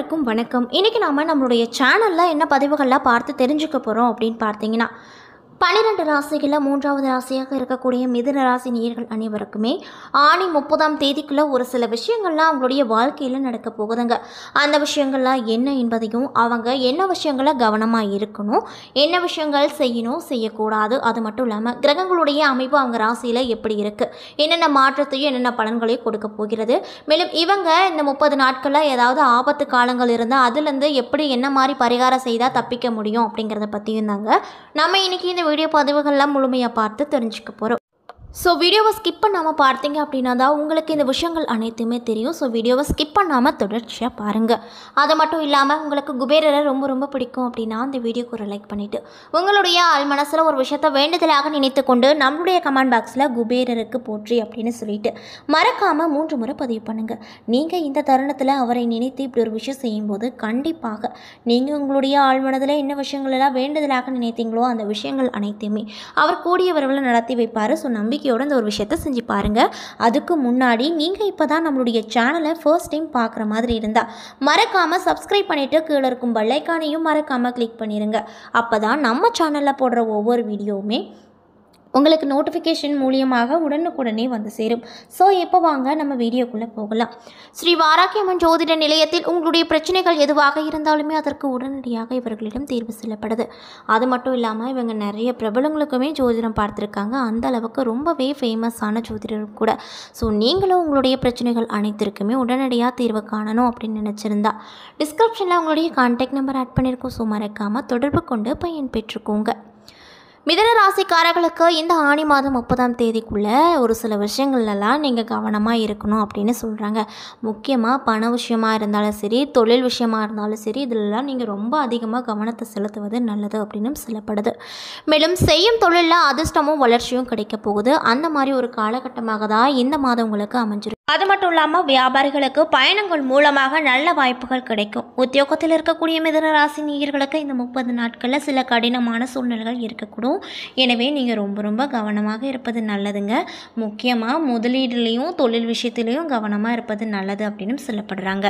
அனைவருக்கும் வணக்கம் இன்றைக்கி நாம் நம்மளுடைய சேனலில் என்ன பதிவுகள்லாம் பார்த்து தெரிஞ்சுக்க போகிறோம் அப்படின்னு பார்த்தீங்கன்னா பன்னிரெண்டு ராசிகளில் மூன்றாவது ராசியாக இருக்கக்கூடிய மிதுன ராசி நேயர்கள் அனைவருக்குமே ஆணி முப்பதாம் தேதிக்குள்ளே ஒரு சில விஷயங்கள்லாம் அவங்களுடைய வாழ்க்கையில் நடக்க போகுதுங்க அந்த விஷயங்கள்லாம் என்ன என்பதையும் அவங்க என்ன விஷயங்களை கவனமாக இருக்கணும் என்ன விஷயங்கள் செய்யணும் செய்யக்கூடாது அது மட்டும் இல்லாமல் கிரகங்களுடைய அமைப்பு அவங்க ராசியில் எப்படி இருக்குது என்னென்ன மாற்றத்தையும் என்னென்ன பலன்களையும் கொடுக்க போகிறது மேலும் இவங்க இந்த முப்பது நாட்களில் ஏதாவது ஆபத்து காலங்கள் இருந்தால் அதுலேருந்து எப்படி என்ன மாதிரி பரிகாரம் செய்தால் தப்பிக்க முடியும் அப்படிங்கிறத பற்றியும் தாங்க நம்ம இன்னைக்கு இந்த வீடியோ பதிவுகள்லாம் முழுமையாக பார்த்து தெரிஞ்சுக்க போகிறோம் ஸோ வீடியோவை ஸ்கிப் பண்ணாமல் பார்த்தீங்க அப்படின்னா தான் உங்களுக்கு இந்த விஷயங்கள் அனைத்துமே தெரியும் ஸோ வீடியோவை ஸ்கிப் பண்ணாமல் தொடர்ச்சியாக பாருங்கள் அது மட்டும் இல்லாமல் உங்களுக்கு குபேரரை ரொம்ப ரொம்ப பிடிக்கும் அப்படின்னா அந்த வீடியோக்கு ஒரு லைக் பண்ணிவிட்டு உங்களுடைய ஆள் மனசில் ஒரு விஷயத்தை வேண்டுதலாக நினைத்து கொண்டு நம்மளுடைய கமெண்ட் பாக்ஸில் குபேரருக்கு போற்றி அப்படின்னு சொல்லிட்டு மறக்காமல் மூன்று முறை பதிவு பண்ணுங்கள் நீங்கள் இந்த தருணத்தில் அவரை நினைத்து இப்படி ஒரு விஷயம் செய்யும்போது கண்டிப்பாக நீங்கள் உங்களுடைய ஆழ்மனதில் என்ன விஷயங்கள் எல்லாம் வேண்டுதலாக நினைத்தீங்களோ அந்த விஷயங்கள் அனைத்தையுமே அவர் கூடிய விரைவில் நடத்தி வைப்பார் ஸோ நம்பிக்கையோடு இந்த ஒரு விஷயத்தை செஞ்சு பாருங்கள் அதுக்கு முன்னாடி நீங்கள் இப்போ தான் நம்மளுடைய சேனலை ஃபர்ஸ்ட் டைம் பார்க்குற மாதிரி இருந்தால் மறக்காமல் சப்ஸ்கிரைப் பண்ணிவிட்டு கீழே இருக்கும் பெல்லைக்கானையும் மறக்காமல் கிளிக் பண்ணிடுங்க அப்போ தான் நம்ம சேனலில் போடுற ஒவ்வொரு வீடியோவுமே உங்களுக்கு நோட்டிஃபிகேஷன் மூலியமாக உடனுக்குடனே வந்து சேரும் ஸோ இப்போ வாங்க நம்ம வீடியோக்குள்ளே போகலாம் ஸ்ரீ வாராக்கியம்மன் ஜோதிட நிலையத்தில் உங்களுடைய பிரச்சனைகள் எதுவாக இருந்தாலுமே அதற்கு உடனடியாக இவர்களிடம் தீர்வு சொல்லப்படுது அது மட்டும் இல்லாமல் இவங்க நிறைய பிரபலங்களுக்குமே ஜோதிடம் பார்த்துருக்காங்க அந்த அளவுக்கு ரொம்பவே ஃபேமஸான ஜோதிடர் கூட ஸோ நீங்களும் உங்களுடைய பிரச்சனைகள் அனைத்திற்குமே உடனடியாக தீர்வு காணணும் அப்படின்னு நினச்சிருந்தா டிஸ்கிரிப்ஷனில் உங்களுடைய கான்டாக்ட் நம்பர் ஆட் பண்ணியிருக்கோம் ஸோ மறக்காமல் தொடர்பு கொண்டு பயன் பெற்றுக்கோங்க மிதன ராசிக்காரர்களுக்கு இந்த ஆணி மாதம் முப்பதாம் தேதிக்குள்ளே ஒரு சில விஷயங்கள்லாம் நீங்கள் கவனமாக இருக்கணும் அப்படின்னு சொல்கிறாங்க முக்கியமாக பண விஷயமா இருந்தாலும் சரி தொழில் விஷயமா இருந்தாலும் சரி இதிலெல்லாம் நீங்கள் ரொம்ப அதிகமாக கவனத்தை செலுத்துவது நல்லது அப்படின்னு சொல்லப்படுது மேலும் செய்யும் தொழிலில் அதிர்ஷ்டமும் வளர்ச்சியும் கிடைக்க போகுது அந்த மாதிரி ஒரு காலகட்டமாக தான் இந்த மாதம் உங்களுக்கு அமைஞ்சிருக்கு அது மட்டும் இல்லாமல் வியாபாரிகளுக்கு பயணங்கள் மூலமாக நல்ல வாய்ப்புகள் கிடைக்கும் உத்தியோகத்தில் இருக்கக்கூடிய மிதன ராசி நேயர்களுக்கு இந்த முப்பது நாட்களில் சில கடினமான சூழ்நிலைகள் இருக்கக்கூடும் எனவே நீங்கள் ரொம்ப ரொம்ப கவனமாக இருப்பது நல்லதுங்க முக்கியமாக முதலீடுலேயும் தொழில் விஷயத்துலேயும் கவனமாக இருப்பது நல்லது அப்படின்னு சொல்லப்படுறாங்க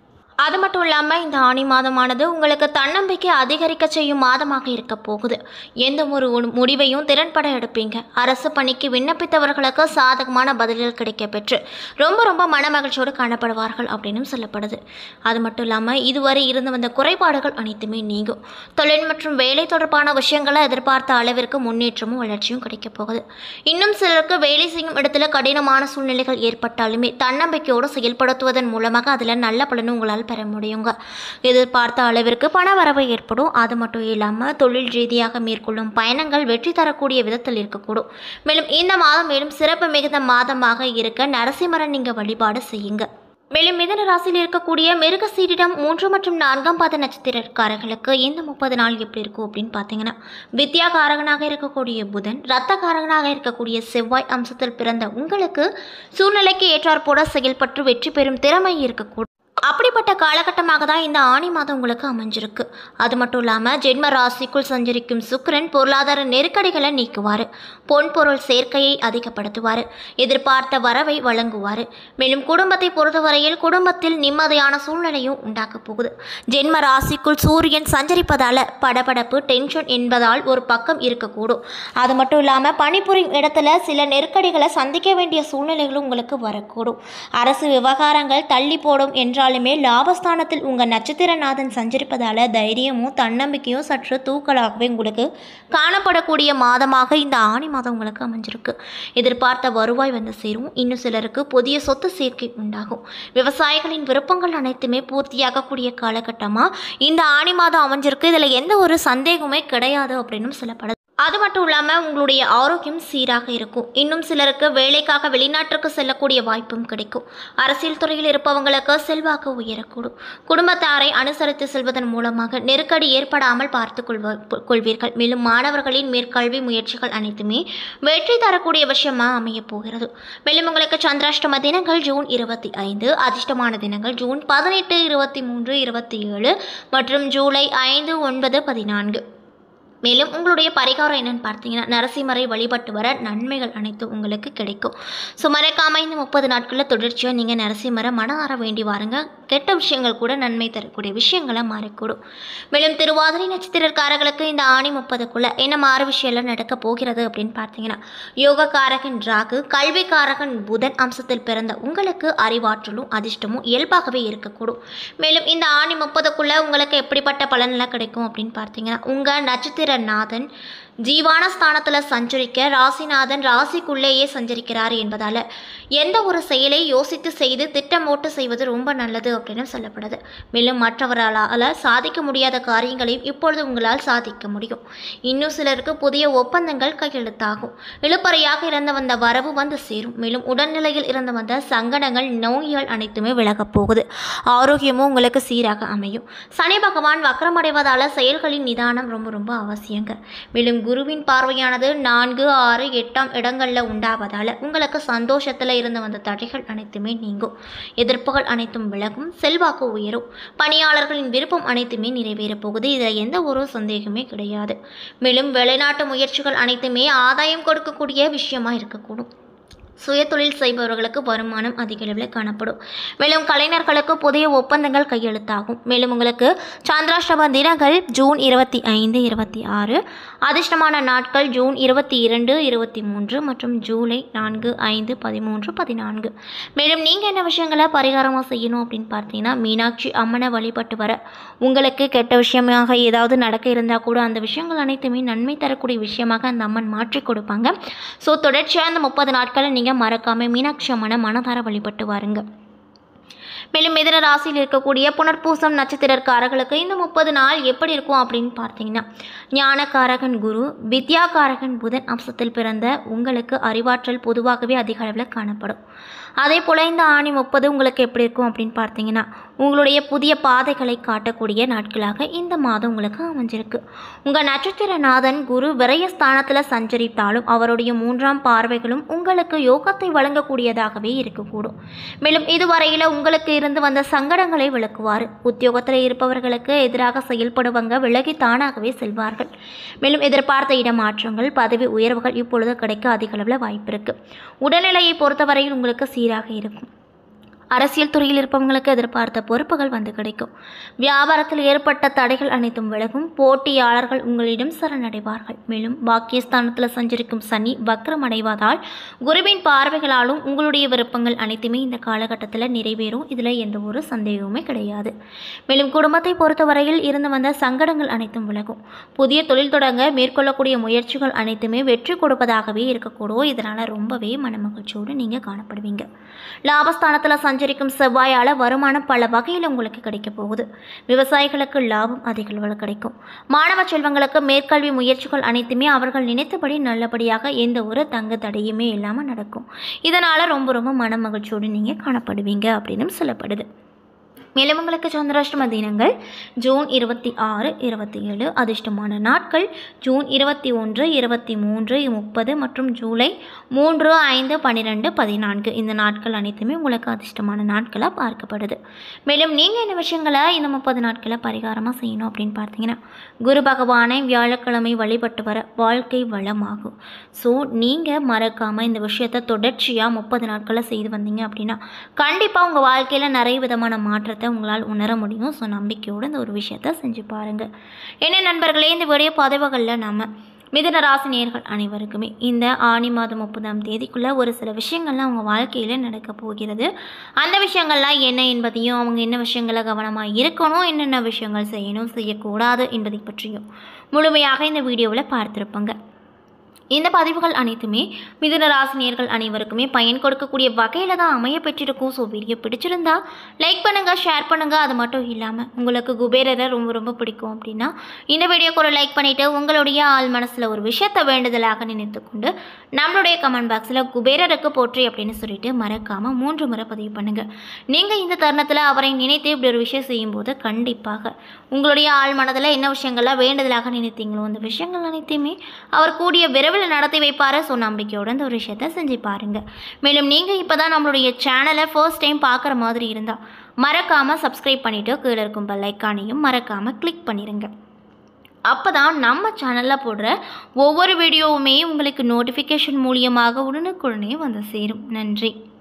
அது மட்டும் இல்லாமல் இந்த ஆணி மாதமானது உங்களுக்கு தன்னம்பிக்கை அதிகரிக்க செய்யும் மாதமாக இருக்க போகுது எந்த ஒரு உ- முடிவையும் திறன்பட எடுப்பீங்க அரசு பணிக்கு விண்ணப்பித்தவர்களுக்கு சாதகமான பதில்கள் கிடைக்க பெற்று ரொம்ப ரொம்ப மனமகிழ்ச்சியோடு காணப்படுவார்கள் அப்படின்னு சொல்லப்படுது அது மட்டும் இல்லாமல் இதுவரை இருந்து வந்த குறைபாடுகள் அனைத்துமே நீங்கும் தொழில் மற்றும் வேலை தொடர்பான விஷயங்களை எதிர்பார்த்த அளவிற்கு முன்னேற்றமும் வளர்ச்சியும் கிடைக்க போகுது இன்னும் சிலருக்கு வேலை செய்யும் இடத்துல கடினமான சூழ்நிலைகள் ஏற்பட்டாலுமே தன்னம்பிக்கையோடு செயல்படுத்துவதன் மூலமாக அதில் நல்ல பலனும் உங்களால் பெற முடியுங்க எதிர்பார்த்த அளவிற்கு பண வரவு ஏற்படும் அது மட்டும் இல்லாமல் தொழில் ரீதியாக மேற்கொள்ளும் பயணங்கள் வெற்றி தரக்கூடிய விதத்தில் இருக்கக்கூடும் மேலும் இந்த மாதம் மேலும் சிறப்பு மிகுந்த மாதமாக இருக்க நரசிம்மரன் நீங்கள் வழிபாடு செய்யுங்க மேலும் மிதன ராசியில் இருக்கக்கூடிய மிருக சீரிடம் மூன்று மற்றும் நான்காம் பாத நட்சத்திரக்காரர்களுக்கு இந்த முப்பது நாள் எப்படி இருக்கும் அப்படின்னு பார்த்தீங்கன்னா வித்யா காரகனாக இருக்கக்கூடிய புதன் ரத்த காரகனாக இருக்கக்கூடிய செவ்வாய் அம்சத்தில் பிறந்த உங்களுக்கு சூழ்நிலைக்கு ஏற்றாற்போட செயல்பட்டு வெற்றி பெறும் திறமை இருக்கக்கூடும் அப்படிப்பட்ட காலகட்டமாக தான் இந்த ஆணி மாதம் உங்களுக்கு அமைஞ்சிருக்கு அது மட்டும் இல்லாமல் ஜென்ம ராசிக்குள் சஞ்சரிக்கும் சுக்கிரன் பொருளாதார நெருக்கடிகளை நீக்குவார் பொன் பொருள் சேர்க்கையை அதிகப்படுத்துவார் எதிர்பார்த்த வரவை வழங்குவார் மேலும் குடும்பத்தை பொறுத்தவரையில் குடும்பத்தில் நிம்மதியான சூழ்நிலையும் உண்டாக்க போகுது ஜென்ம ராசிக்குள் சூரியன் சஞ்சரிப்பதால் படபடப்பு டென்ஷன் என்பதால் ஒரு பக்கம் இருக்கக்கூடும் அது மட்டும் இல்லாமல் பணிபுரியும் இடத்துல சில நெருக்கடிகளை சந்திக்க வேண்டிய சூழ்நிலைகளும் உங்களுக்கு வரக்கூடும் அரசு விவகாரங்கள் தள்ளி போடும் என்றாலுமே லாபஸ்தானத்தில் உங்கள் நட்சத்திரநாதன் சஞ்சரிப்பதால் தைரியமும் தன்னம்பிக்கையும் சற்று தூக்கலாகவே உங்களுக்கு காணப்படக்கூடிய மாதமாக இந்த ஆணி மாதம் உங்களுக்கு அமைஞ்சிருக்கு எதிர்பார்த்த வருவாய் வந்து சேரும் இன்னும் சிலருக்கு புதிய சொத்து சேர்க்கை உண்டாகும் விவசாயிகளின் விருப்பங்கள் அனைத்துமே பூர்த்தியாகக்கூடிய காலகட்டமாக இந்த ஆணி மாதம் அமைஞ்சிருக்கு இதில் எந்த ஒரு சந்தேகமே கிடையாது அப்படின்னும் சொல்லப்படுது அது மட்டும் இல்லாமல் உங்களுடைய ஆரோக்கியம் சீராக இருக்கும் இன்னும் சிலருக்கு வேலைக்காக வெளிநாட்டிற்கு செல்லக்கூடிய வாய்ப்பும் கிடைக்கும் அரசியல் துறையில் இருப்பவங்களுக்கு செல்வாக்கு உயரக்கூடும் குடும்பத்தாரை அனுசரித்து செல்வதன் மூலமாக நெருக்கடி ஏற்படாமல் பார்த்து கொள்வ கொள்வீர்கள் மேலும் மாணவர்களின் மேற்கல்வி முயற்சிகள் அனைத்துமே வெற்றி தரக்கூடிய விஷயமா அமையப் போகிறது மேலும் உங்களுக்கு சந்திராஷ்டம தினங்கள் ஜூன் இருபத்தி ஐந்து அதிர்ஷ்டமான தினங்கள் ஜூன் பதினெட்டு இருபத்தி மூன்று இருபத்தி ஏழு மற்றும் ஜூலை ஐந்து ஒன்பது பதினான்கு மேலும் உங்களுடைய பரிகாரம் என்னன்னு பார்த்தீங்கன்னா நரசிம்மரை வழிபட்டு வர நன்மைகள் அனைத்தும் உங்களுக்கு கிடைக்கும் ஸோ மறக்காமல் இந்த முப்பது நாட்களில் தொடர்ச்சியாக நீங்கள் நரசிம்மரை மனதார வேண்டி வாருங்க கெட்ட விஷயங்கள் கூட நன்மை தரக்கூடிய விஷயங்களா மாறக்கூடும் மேலும் திருவாதிரை நட்சத்திரக்காரர்களுக்கு இந்த ஆணி முப்பதுக்குள்ள என்ன மாறு விஷயம்லாம் நடக்க போகிறது அப்படின்னு பார்த்தீங்கன்னா யோகக்காரகன் ராகு கல்விக்காரகன் புதன் அம்சத்தில் பிறந்த உங்களுக்கு அறிவாற்றலும் அதிர்ஷ்டமும் இயல்பாகவே இருக்கக்கூடும் மேலும் இந்த ஆணி முப்பதுக்குள்ள உங்களுக்கு எப்படிப்பட்ட பலனெல்லாம் கிடைக்கும் அப்படின்னு பார்த்தீங்கன்னா உங்கள் நட்சத்திர நாதன் ஜீவான ஸ்தானத்தில் சஞ்சரிக்க ராசிநாதன் ராசிக்குள்ளேயே சஞ்சரிக்கிறார் என்பதால் எந்த ஒரு செயலை யோசித்து செய்து திட்டமோட்டு செய்வது ரொம்ப நல்லது அப்படின்னு சொல்லப்படுது மேலும் மற்றவர்களால் சாதிக்க முடியாத காரியங்களையும் இப்பொழுது உங்களால் சாதிக்க முடியும் இன்னும் சிலருக்கு புதிய ஒப்பந்தங்கள் கையெழுத்தாகும் இழுப்பறையாக இருந்து வந்த வரவு வந்து சேரும் மேலும் உடல்நிலையில் இருந்து வந்த சங்கடங்கள் நோய்கள் அனைத்துமே விலகப் போகுது ஆரோக்கியமும் உங்களுக்கு சீராக அமையும் சனி பகவான் வக்கரமடைவதால் செயல்களின் நிதானம் ரொம்ப ரொம்ப அவசியங்க மேலும் குருவின் பார்வையானது நான்கு ஆறு எட்டாம் இடங்களில் உண்டாவதால் உங்களுக்கு சந்தோஷத்தில் இருந்து வந்த தடைகள் அனைத்துமே நீங்கும் எதிர்ப்புகள் அனைத்தும் விலகும் செல்வாக்கு உயரும் பணியாளர்களின் விருப்பம் அனைத்துமே நிறைவேறப் போகுது இதில் எந்த ஒரு சந்தேகமே கிடையாது மேலும் வெளிநாட்டு முயற்சிகள் அனைத்துமே ஆதாயம் கொடுக்கக்கூடிய விஷயமா இருக்கக்கூடும் சுயதொழில் செய்பவர்களுக்கு வருமானம் அதிக அளவில் காணப்படும் மேலும் கலைஞர்களுக்கு புதிய ஒப்பந்தங்கள் கையெழுத்தாகும் மேலும் உங்களுக்கு சந்திராஷ்டம தினங்கள் ஜூன் இருபத்தி ஐந்து இருபத்தி ஆறு அதிர்ஷ்டமான நாட்கள் ஜூன் இருபத்தி இரண்டு இருபத்தி மூன்று மற்றும் ஜூலை நான்கு ஐந்து பதிமூன்று பதினான்கு மேலும் நீங்கள் என்ன விஷயங்களை பரிகாரமாக செய்யணும் அப்படின்னு பார்த்தீங்கன்னா மீனாட்சி அம்மனை வழிபட்டு வர உங்களுக்கு கெட்ட விஷயமாக ஏதாவது நடக்க இருந்தால் கூட அந்த விஷயங்கள் அனைத்துமே நன்மை தரக்கூடிய விஷயமாக அந்த அம்மன் மாற்றி கொடுப்பாங்க ஸோ தொடர்ச்சியாக அந்த முப்பது நாட்களை நீங்கள் மறக்காமல் மீனாட்சி அம்மனை மனதார வழிபட்டு வாருங்க மேலும் மிதன ராசியில் இருக்கக்கூடிய புனர்பூசம் நட்சத்திரக்காரர்களுக்கு இந்த முப்பது நாள் எப்படி இருக்கும் அப்படின்னு பார்த்தீங்கன்னா ஞானக்காரகன் குரு வித்யாகாரகன் புதன் அம்சத்தில் பிறந்த உங்களுக்கு அறிவாற்றல் பொதுவாகவே அதிக அளவில் காணப்படும் அதே போல் இந்த ஆணி முப்பது உங்களுக்கு எப்படி இருக்கும் அப்படின்னு பார்த்தீங்கன்னா உங்களுடைய புதிய பாதைகளை காட்டக்கூடிய நாட்களாக இந்த மாதம் உங்களுக்கு அமைஞ்சிருக்கு உங்கள் நட்சத்திரநாதன் குரு விரயஸ்தானத்தில் சஞ்சரித்தாலும் அவருடைய மூன்றாம் பார்வைகளும் உங்களுக்கு யோகத்தை வழங்கக்கூடியதாகவே இருக்கக்கூடும் மேலும் இதுவரையில் உங்களுக்கு இருந்து வந்த சங்கடங்களை விளக்குவார் உத்தியோகத்தில் இருப்பவர்களுக்கு எதிராக செயல்படுவங்க விலகி தானாகவே செல்வார்கள் மேலும் எதிர்பார்த்த இடமாற்றங்கள் பதவி உயர்வுகள் இப்பொழுது கிடைக்க அதிக அளவில் வாய்ப்பு இருக்கு உடல்நிலையை பொறுத்தவரையில் உங்களுக்கு சீராக இருக்கும் அரசியல் துறையில் இருப்பவங்களுக்கு எதிர்பார்த்த பொறுப்புகள் வந்து கிடைக்கும் வியாபாரத்தில் ஏற்பட்ட தடைகள் அனைத்தும் விலகும் போட்டியாளர்கள் உங்களிடம் சரணடைவார்கள் மேலும் பாக்கியஸ்தானத்தில் சஞ்சரிக்கும் சனி வக்ரம் அடைவதால் குருவின் பார்வைகளாலும் உங்களுடைய விருப்பங்கள் அனைத்துமே இந்த காலகட்டத்தில் நிறைவேறும் இதில் எந்த ஒரு சந்தேகமுமே கிடையாது மேலும் குடும்பத்தை பொறுத்தவரையில் இருந்து வந்த சங்கடங்கள் அனைத்தும் விலகும் புதிய தொழில் தொடங்க மேற்கொள்ளக்கூடிய முயற்சிகள் அனைத்துமே வெற்றி கொடுப்பதாகவே இருக்கக்கூடும் இதனால் ரொம்பவே மனமகிழ்ச்சியோடு நீங்கள் காணப்படுவீங்க லாபஸ்தானத்தில் சஞ்சரிக்கும் செவ்வாயால் வருமானம் பல வகையில் உங்களுக்கு கிடைக்க போகுது விவசாயிகளுக்கு லாபம் அதிக அளவில் கிடைக்கும் மாணவ செல்வங்களுக்கு மேற்கல்வி முயற்சிகள் அனைத்துமே அவர்கள் நினைத்தபடி நல்லபடியாக எந்த ஒரு தங்கு தடையுமே இல்லாமல் நடக்கும் இதனால் ரொம்ப ரொம்ப மன மகிழ்ச்சியோடு நீங்கள் காணப்படுவீங்க அப்படின்னு சொல்லப்படுது மேலும் உங்களுக்கு சந்திராஷ்டம தினங்கள் ஜூன் இருபத்தி ஆறு இருபத்தி ஏழு அதிர்ஷ்டமான நாட்கள் ஜூன் இருபத்தி ஒன்று இருபத்தி மூன்று முப்பது மற்றும் ஜூலை மூன்று ஐந்து பன்னிரெண்டு பதினான்கு இந்த நாட்கள் அனைத்துமே உங்களுக்கு அதிர்ஷ்டமான நாட்களாக பார்க்கப்படுது மேலும் நீங்கள் என்ன விஷயங்களை இந்த முப்பது நாட்களை பரிகாரமாக செய்யணும் அப்படின்னு பார்த்தீங்கன்னா குரு பகவானை வியாழக்கிழமை வழிபட்டு வர வாழ்க்கை வளமாகும் ஸோ நீங்கள் மறக்காமல் இந்த விஷயத்தை தொடர்ச்சியாக முப்பது நாட்களை செய்து வந்தீங்க அப்படின்னா கண்டிப்பாக உங்கள் வாழ்க்கையில் நிறைய விதமான மாற்றத்தை உங்களால் உணர முடியும் ஸோ நம்பிக்கையோடு இந்த ஒரு விஷயத்த செஞ்சு பாருங்கள் என்ன நண்பர்களே இந்த வீடியோ பதிவுகளில் நம்ம மிதுன ராசி நேயர்கள் அனைவருக்குமே இந்த ஆணி மாதம் முப்பதாம் தேதிக்குள்ளே ஒரு சில விஷயங்கள்லாம் அவங்க வாழ்க்கையில் நடக்க போகிறது அந்த விஷயங்கள்லாம் என்ன என்பதையும் அவங்க என்ன விஷயங்களை கவனமாக இருக்கணும் என்னென்ன விஷயங்கள் செய்யணும் செய்யக்கூடாது என்பதை பற்றியும் முழுமையாக இந்த வீடியோவில் பார்த்துருப்பாங்க இந்த பதிவுகள் அனைத்துமே மிதுன ராசினியர்கள் அனைவருக்குமே பயன் கொடுக்கக்கூடிய வகையில் தான் அமைய பெற்றிருக்கும் ஸோ வீடியோ பிடிச்சிருந்தா லைக் பண்ணுங்கள் ஷேர் பண்ணுங்கள் அது மட்டும் இல்லாமல் உங்களுக்கு குபேரரை ரொம்ப ரொம்ப பிடிக்கும் அப்படின்னா இந்த வீடியோக்கு ஒரு லைக் பண்ணிவிட்டு உங்களுடைய ஆள் மனசில் ஒரு விஷயத்தை வேண்டுதலாக நினைத்துக்கொண்டு நம்மளுடைய கமெண்ட் பாக்ஸில் குபேரருக்கு போற்றி அப்படின்னு சொல்லிட்டு மறக்காமல் மூன்று முறை பதிவு பண்ணுங்கள் நீங்கள் இந்த தருணத்தில் அவரை நினைத்து இப்படி ஒரு விஷயம் செய்யும்போது கண்டிப்பாக உங்களுடைய ஆள் மனதில் என்ன விஷயங்கள்லாம் வேண்டுதலாக நினைத்தீங்களோ அந்த விஷயங்கள் அனைத்தையுமே அவர் கூடிய விரைவில் நடத்தி வைப்பார் ஸோ நம்பிக்கையோட இந்த ஒரு விஷயத்த செஞ்சு பாருங்கள் மேலும் நீங்கள் இப்போ தான் நம்மளுடைய சேனலை ஃபர்ஸ்ட் டைம் பார்க்குற மாதிரி இருந்தால் மறக்காமல் சப்ஸ்கிரைப் பண்ணிவிட்டு கீழே இருக்கும் பெல் ஐக்கானையும் மறக்காமல் கிளிக் பண்ணிடுங்க அப்போ தான் நம்ம சேனலில் போடுற ஒவ்வொரு வீடியோவுமே உங்களுக்கு நோட்டிஃபிகேஷன் மூலியமாக உடனுக்குடனே வந்து சேரும் நன்றி